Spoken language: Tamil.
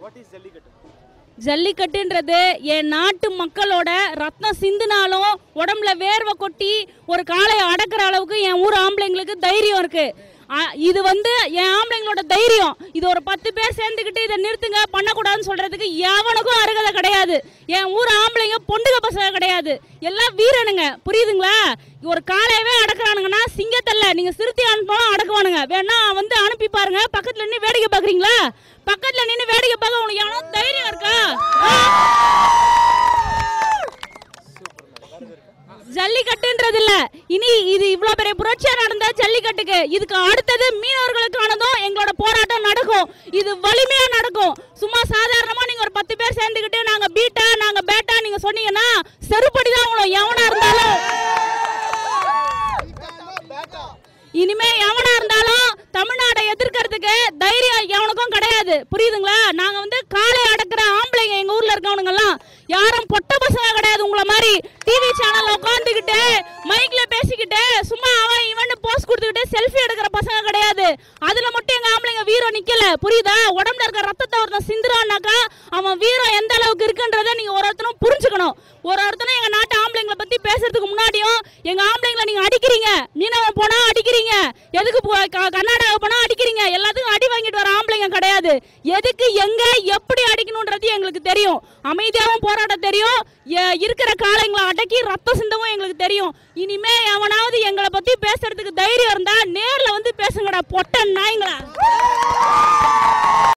வாட் இஸ் ஜல்லிக்கட்டு ஜல்லிக்கட்டுன்றது என் நாட்டு மக்களோட ரத்தம் சிந்தினாலும் உடம்புல வேர்வை கொட்டி ஒரு காளையை அடக்குற அளவுக்கு என் ஊர் ஆம்பளைங்களுக்கு தைரியம் இருக்கு ஆ, இது வந்து என் ஆம்பளைங்களோட தைரியம் இது ஒரு பத்து பேர் சேர்ந்துக்கிட்டு இதை நிறுத்துங்க பண்ணக்கூடாதுன்னு சொல்றதுக்கு எவனுக்கும் அருகதை கிடையாது என் ஊர் ஆம்பளைங்க பொண்டுக பசங்க கிடையாது எல்லாம் வீரனுங்க புரியுதுங்களா ஒரு காளையவே அடக்குறானுங்கன்னா சிங்கத்தல்ல நீங்க சிறுத்தை அனுப்பினாலும் அடக்குவானுங்க வேணா வந்து அனுப்பி பாருங்க பக்கத்துல நின்று வேடிக்கை பாக்குறீங்களா பக்கத்துல நின்று வேடிக்கை பார்க்க உனக்கு எவனோ தைரியம் இருக்கா ஜல்லிக்கட்டுன்றது இல்ல இனி இது இவ்வளவு பெரிய புரட்சியா நடந்தா ஜல்லிக்கட்டுக்கு இதுக்கு அடுத்தது மீனவர்களுக்கானதும் எங்களோட போராட்டம் நடக்கும் இது வலிமையா நடக்கும் சும்மா சாதாரணமா நீங்க ஒரு பத்து பேர் சேர்ந்துக்கிட்டு நாங்க பீட்டா நாங்க பேட்டா நீங்க சொன்னீங்கன்னா செருப்படி தான் உங்களை எவனா இருந்தாலும் இனிமே எவனா இருந்தாலும் தமிழ்நாட்டை எதிர்க்கிறதுக்கு தைரியம் எவனுக்கும் கிடையாது புரியுதுங்களா நாங்க வந்து காலை அடக்குற ஆம்பளைங்க எங்க ஊர்ல இருக்கவனுங்க எல்லாம் யாரும் பொட்ட பசங்க கிடையாது உங்களை மாதிரி டிவி சேனல்ல உட்காந்துக்கிட்டு மைக்ல பேசிக்கிட்டு சும்மா அவன் இவன் போஸ்ட் கொடுத்துக்கிட்டு செல்ஃபி எடுக்கிற பசங்க கிடையாது அதுல மட்டும் எங்க ஆம்பளைங்க வீரம் நிக்கல புரியுதா உடம்புல இருக்க ரத்தத்தை ஒருத்தன் சிந்துறான்னாக்கா அவன் வீரம் எந்த அளவுக்கு இருக்குன்றத நீங்க ஒரு ஒருத்தனும் புரிஞ்சுக்கணும் ஒரு ஒருத்தனும் எங்க நாட்டு ஆம்பளைங்களை பத்தி பேசுறதுக்கு முன்னாடியும் எங்க ஆம்பளைங்களை நீங்க அடிக்கிறீங்க மீனவன் போனா அடிக்கிறீங்க எதுக்கு போ- க- கர்நாடகா போனா அடிக்கிறீங்க எல்லாத்துக்கும் அடி வாங்கிட்டு வர ஆம்பளைங்க கிடையாது எதுக்கு எங்க எப்படி அடிக்கணும்ன்றது எங்களுக்கு தெரியும் அமைதியாகவும் போராட தெரியும் எ- இருக்கிற காளைங்களை அடக்கி ரத்தம் சிந்தவும் எங்களுக்கு தெரியும் இனிமே எவனாவது எங்களை பத்தி பேசுறதுக்கு தைரியம் இருந்தா நேர்ல வந்து பேசுங்கடா பொட்ட நாய்ங்களா